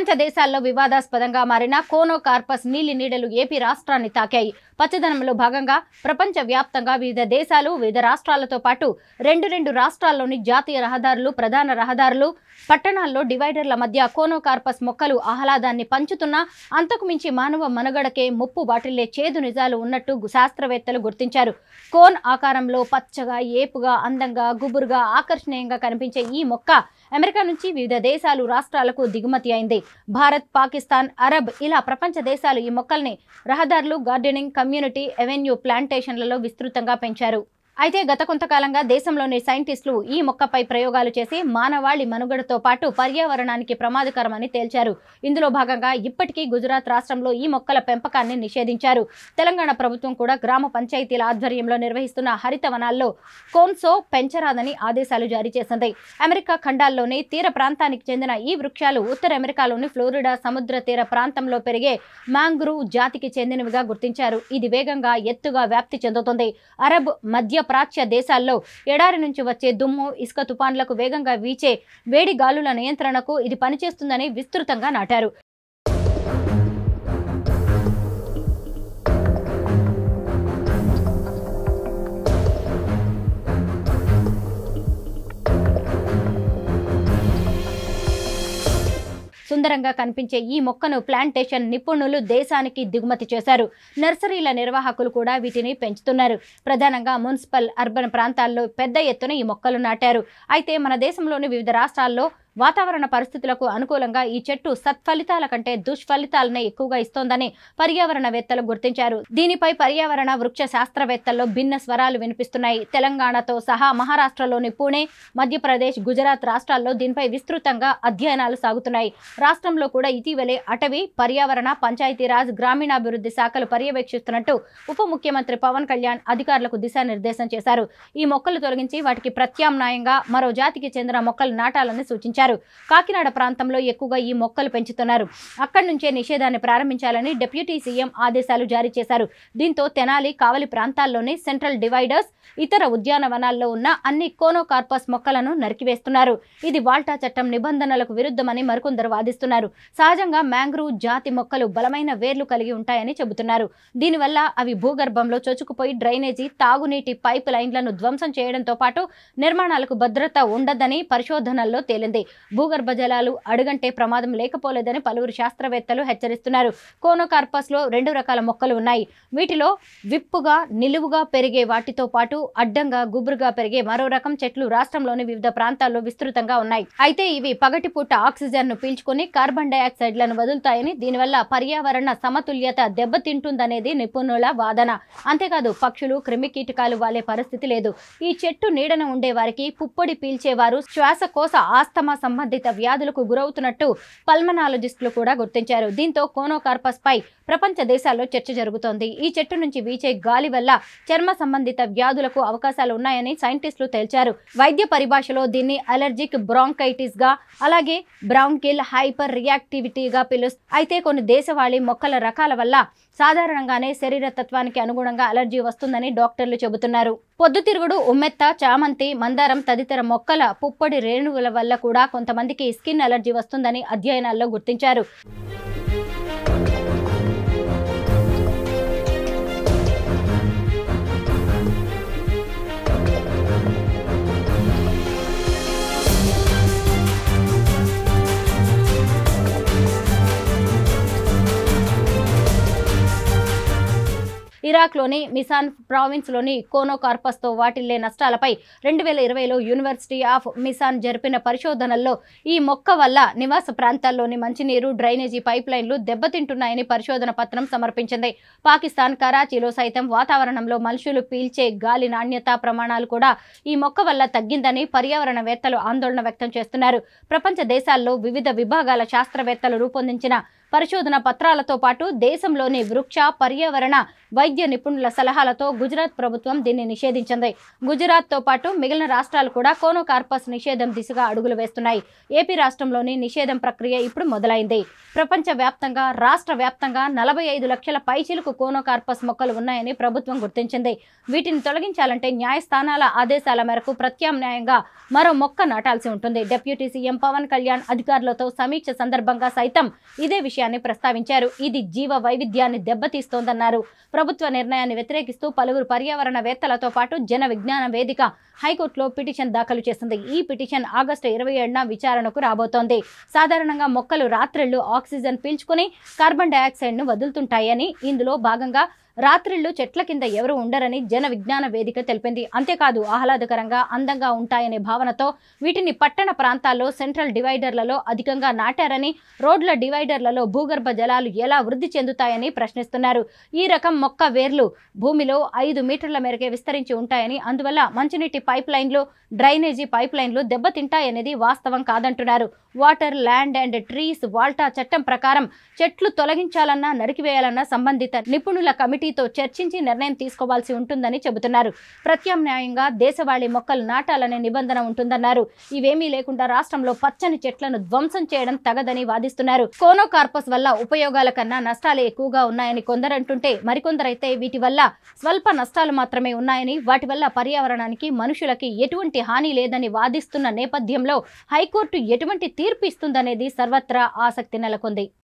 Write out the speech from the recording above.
ప్రపంచ దేశాల్లో వివాదాస్పదంగా మారిన కోనో కార్పస్ నీలి నీడలు ఏపీ రాష్ట్రాన్ని తాకాయి పచ్చదనంలో భాగంగా ప్రపంచ వ్యాప్తంగా వివిధ దేశాలు వివిధ రాష్ట్రాలతో పాటు రెండు రెండు రాష్ట్రాల్లోని జాతీయ రహదారులు ప్రధాన రహదారులు పట్టణాల్లో డివైడర్ల మధ్య కోనో కార్పస్ మొక్కలు ఆహ్లాదాన్ని పంచుతున్నా అంతకు మించి మానవ మనుగడకే ముప్పు వాటిల్లే చేదు నిజాలు ఉన్నట్టు గు- శాస్త్రవేత్తలు గుర్తించారు కోన్ ఆకారంలో పచ్చగా ఏపుగా అందంగా గుబురుగా ఆకర్షణీయంగా కనిపించే ఈ మొక్క అమెరికా నుంచి వివిధ దేశాలు రాష్ట్రాలకు దిగుమతి అయింది భారత్ పాకిస్తాన్ అరబ్ ఇలా ప్రపంచ దేశాలు ఈ మొక్కల్ని రహదారులు గార్డెనింగ్ కమ్యూనిటీ ఎవెన్యూ ప్లాంటేషన్లలో విస్తృతంగా పెంచారు అయితే గత కొంతకాలంగా దేశంలోని సైంటిస్టులు ఈ మొక్కపై ప్రయోగాలు చేసి మానవాళి మనుగడతో పాటు పర్యావరణానికి ప్రమాదకరమని తేల్చారు ఇందులో భాగంగా ఇప్పటికీ గుజరాత్ రాష్ట్రంలో ఈ మొక్కల పెంపకాన్ని నిషేధించారు తెలంగాణ ప్రభుత్వం కూడా గ్రామ పంచాయతీల ఆధ్వర్యంలో నిర్వహిస్తున్న హరిత వనాల్లో కోన్సో పెంచరాదని ఆదేశాలు జారీ చేసింది అమెరికా ఖండాల్లోని తీర ప్రాంతానికి చెందిన ఈ వృక్షాలు ఉత్తర అమెరికాలోని ఫ్లోరిడా సముద్ర తీర ప్రాంతంలో పెరిగే మ్యాంగ్రూవ్ జాతికి చెందినవిగా గుర్తించారు ఇది వేగంగా ఎత్తుగా వ్యాప్తి చెందుతుంది అరబ్ మధ్య ప్రాచ్య దేశాల్లో ఎడారి నుంచి వచ్చే దుమ్ము ఇసుక తుపాన్లకు వేగంగా వీచే వేడి గాలుల నియంత్రణకు ఇది పనిచేస్తుందని విస్తృతంగా నాటారు సుందరంగా కనిపించే ఈ మొక్కను ప్లాంటేషన్ నిపుణులు దేశానికి దిగుమతి చేశారు నర్సరీల నిర్వాహకులు కూడా వీటిని పెంచుతున్నారు ప్రధానంగా మున్సిపల్ అర్బన్ ప్రాంతాల్లో పెద్ద ఎత్తున ఈ మొక్కలు నాటారు అయితే మన దేశంలోని వివిధ రాష్ట్రాల్లో వాతావరణ పరిస్థితులకు అనుకూలంగా ఈ చెట్టు సత్ఫలితాల కంటే దుష్ఫలితాలనే ఎక్కువగా ఇస్తోందని పర్యావరణవేత్తలు గుర్తించారు దీనిపై పర్యావరణ వృక్ష శాస్త్రవేత్తల్లో భిన్న స్వరాలు వినిపిస్తున్నాయి తెలంగాణతో సహా మహారాష్ట్రలోని పూణే మధ్యప్రదేశ్ గుజరాత్ రాష్ట్రాల్లో దీనిపై విస్తృతంగా అధ్యయనాలు సాగుతున్నాయి రాష్ట్రంలో కూడా ఇటీవలే అటవీ పర్యావరణ పంచాయతీరాజ్ గ్రామీణాభివృద్ధి శాఖలు పర్యవేక్షిస్తున్నట్టు ఉప ముఖ్యమంత్రి పవన్ కళ్యాణ్ అధికారులకు దిశానిర్దేశం చేశారు ఈ మొక్కలు తొలగించి వాటికి ప్రత్యామ్నాయంగా మరో జాతికి చెందిన మొక్కలు నాటాలని సూచించారు కాకినాడ ప్రాంతంలో ఎక్కువగా ఈ మొక్కలు పెంచుతున్నారు అక్కడి నుంచే నిషేధాన్ని ప్రారంభించాలని డిప్యూటీ సీఎం ఆదేశాలు జారీ చేశారు దీంతో తెనాలి కావలి ప్రాంతాల్లోని సెంట్రల్ డివైడర్స్ ఇతర ఉద్యానవనాల్లో ఉన్న అన్ని కోనోకార్పస్ మొక్కలను నరికివేస్తున్నారు ఇది వాల్టా చట్టం నిబంధనలకు విరుద్ధమని మరికొందరు వాదిస్తున్నారు సహజంగా మ్యాంగ్రూవ్ జాతి మొక్కలు బలమైన వేర్లు కలిగి ఉంటాయని చెబుతున్నారు దీనివల్ల అవి భూగర్భంలో చొచ్చుకుపోయి డ్రైనేజీ తాగునీటి పైప్ లైన్లను ధ్వంసం చేయడంతో పాటు నిర్మాణాలకు భద్రత ఉండదని పరిశోధనల్లో తేలింది భూగర్భ జలాలు అడుగంటే ప్రమాదం లేకపోలేదని పలువురు శాస్త్రవేత్తలు హెచ్చరిస్తున్నారు కోనోకార్పస్ లో రెండు రకాల మొక్కలు ఉన్నాయి వీటిలో విప్పుగా నిలువుగా పెరిగే వాటితో పాటు అడ్డంగా గుబురుగా పెరిగే మరో రకం చెట్లు రాష్ట్రంలోని వివిధ ప్రాంతాల్లో విస్తృతంగా ఉన్నాయి అయితే ఇవి పగటిపూట ఆక్సిజన్ ను పీల్చుకుని కార్బన్ డైఆక్సైడ్లను వదులుతాయని దీనివల్ల పర్యావరణ సమతుల్యత దెబ్బతింటుందనేది నిపుణుల వాదన అంతేకాదు పక్షులు క్రిమి కీటకాలు వాలే పరిస్థితి లేదు ఈ చెట్టు నీడన ఉండే వారికి పుప్పొడి పీల్చేవారు శ్వాసకోశ ఆస్తమా సంబంధిత వ్యాధులకు గురవుతున్నట్టు పల్మనాలజిస్టులు కూడా గుర్తించారు దీంతో కోనోకార్పస్ పై ప్రపంచ దేశాల్లో చర్చ జరుగుతోంది ఈ చెట్టు నుంచి వీచే గాలి వల్ల చర్మ సంబంధిత వ్యాధులకు అవకాశాలు ఉన్నాయని సైంటిస్టులు తేల్చారు వైద్య పరిభాషలో దీన్ని అలర్జిక్ బ్రాంకైటిస్ గా అలాగే బ్రాంకిల్ హైపర్ రియాక్టివిటీగా పిలుస్తారు అయితే కొన్ని దేశవాళీ మొక్కల రకాల వల్ల సాధారణంగానే శరీర తత్వానికి అనుగుణంగా అలర్జీ వస్తుందని డాక్టర్లు చెబుతున్నారు పొద్దుతిరుగుడు ఉమ్మెత్త చామంతి మందారం తదితర మొక్కల పుప్పొడి రేణువుల వల్ల కూడా కొంతమందికి స్కిన్ అలర్జీ వస్తుందని అధ్యయనాల్లో గుర్తించారు ఇరాక్లోని మిసాన్ ప్రావిన్స్లోని కోనోకార్పస్తో వాటిల్లే నష్టాలపై రెండు వేల ఇరవైలో యూనివర్సిటీ ఆఫ్ మిసాన్ జరిపిన పరిశోధనల్లో ఈ మొక్క వల్ల నివాస ప్రాంతాల్లోని మంచినీరు డ్రైనేజీ పైప్ లైన్లు దెబ్బతింటున్నాయని పరిశోధన పత్రం సమర్పించింది పాకిస్తాన్ కరాచీలో సైతం వాతావరణంలో మనుషులు పీల్చే గాలి నాణ్యత ప్రమాణాలు కూడా ఈ మొక్క వల్ల తగ్గిందని పర్యావరణవేత్తలు ఆందోళన వ్యక్తం చేస్తున్నారు ప్రపంచ దేశాల్లో వివిధ విభాగాల శాస్త్రవేత్తలు రూపొందించిన పరిశోధన పత్రాలతో పాటు దేశంలోని వృక్ష పర్యావరణ వైద్య నిపుణుల సలహాలతో గుజరాత్ ప్రభుత్వం దీన్ని నిషేధించింది గుజరాత్తో పాటు మిగిలిన రాష్ట్రాలు కూడా కోనోకార్పస్ నిషేధం దిశగా అడుగులు వేస్తున్నాయి ఏపీ రాష్ట్రంలోని నిషేధం ప్రక్రియ ఇప్పుడు మొదలైంది ప్రపంచ వ్యాప్తంగా రాష్ట్ర వ్యాప్తంగా నలభై ఐదు లక్షల పైచిలకు కోనోకార్పస్ మొక్కలు ఉన్నాయని ప్రభుత్వం గుర్తించింది వీటిని తొలగించాలంటే న్యాయస్థానాల ఆదేశాల మేరకు ప్రత్యామ్నాయంగా మరో మొక్క నాటాల్సి ఉంటుంది డిప్యూటీ సీఎం పవన్ కళ్యాణ్ అధికారులతో సమీక్ష సందర్భంగా సైతం ఇదే విషయాన్ని ప్రస్తావించారు ఇది జీవ వైవిధ్యాన్ని దెబ్బతీస్తోందన్నారు ప్రభుత్వ నిర్ణయాన్ని వ్యతిరేకిస్తూ పలువురు పర్యావరణవేత్తలతో పాటు జన విజ్ఞాన వేదిక హైకోర్టులో పిటిషన్ దాఖలు చేసింది ఈ పిటిషన్ ఆగస్టు ఇరవై ఏడున విచారణకు రాబోతోంది సాధారణంగా మొక్కలు రాత్రిళ్లు ఆక్సిజన్ పీల్చుకుని కార్బన్ డయాక్సైడ్ను వదులుతుంటాయని ఇందులో భాగంగా రాత్రిళ్లు చెట్ల కింద ఎవరు ఉండరని జన విజ్ఞాన వేదిక తెలిపింది అంతేకాదు ఆహ్లాదకరంగా అందంగా ఉంటాయనే భావనతో వీటిని పట్టణ ప్రాంతాల్లో సెంట్రల్ డివైడర్లలో అధికంగా నాటారని రోడ్ల డివైడర్లలో భూగర్భ జలాలు ఎలా వృద్ధి చెందుతాయని ప్రశ్నిస్తున్నారు ఈ రకం మొక్క వేర్లు భూమిలో ఐదు మీటర్ల మేరకే విస్తరించి ఉంటాయని అందువల్ల మంచినీటి పైప్ లైన్లు డ్రైనేజీ పైప్ లైన్లు దెబ్బతింటాయనేది వాస్తవం కాదంటున్నారు water land and trees WALTA చట్టం ప్రకారం చెట్లు తొలగించాలన్నా నరికివేయాలన్నా సంబంధిత నిపుణుల కమిటీతో చర్చించి నిర్ణయం తీసుకోవాల్సి ఉంటుందని చెబుతున్నారు ప్రత్యామ్నాయంగా దేశవాళీ మొక్కలు నాటాలనే నిబంధన ఉంటుందన్నారు ఇవేమీ లేకుండా రాష్ట్రంలో పచ్చని చెట్లను ధ్వంసం చేయడం తగదని వాదిస్తున్నారు కోనోకార్పస్ వల్ల ఉపయోగాల కన్నా నష్టాలే ఎక్కువగా ఉన్నాయని కొందరంటుంటే మరికొందరైతే వీటి వల్ల స్వల్ప నష్టాలు మాత్రమే ఉన్నాయని వాటి వల్ల పర్యావరణానికి మనుషులకి ఎటువంటి హాని లేదని వాదిస్తున్న నేపథ్యంలో హైకోర్టు ఎటువంటి తీర్పు ఇస్తుందనేది సర్వత్రా ఆసక్తి నెలకొంది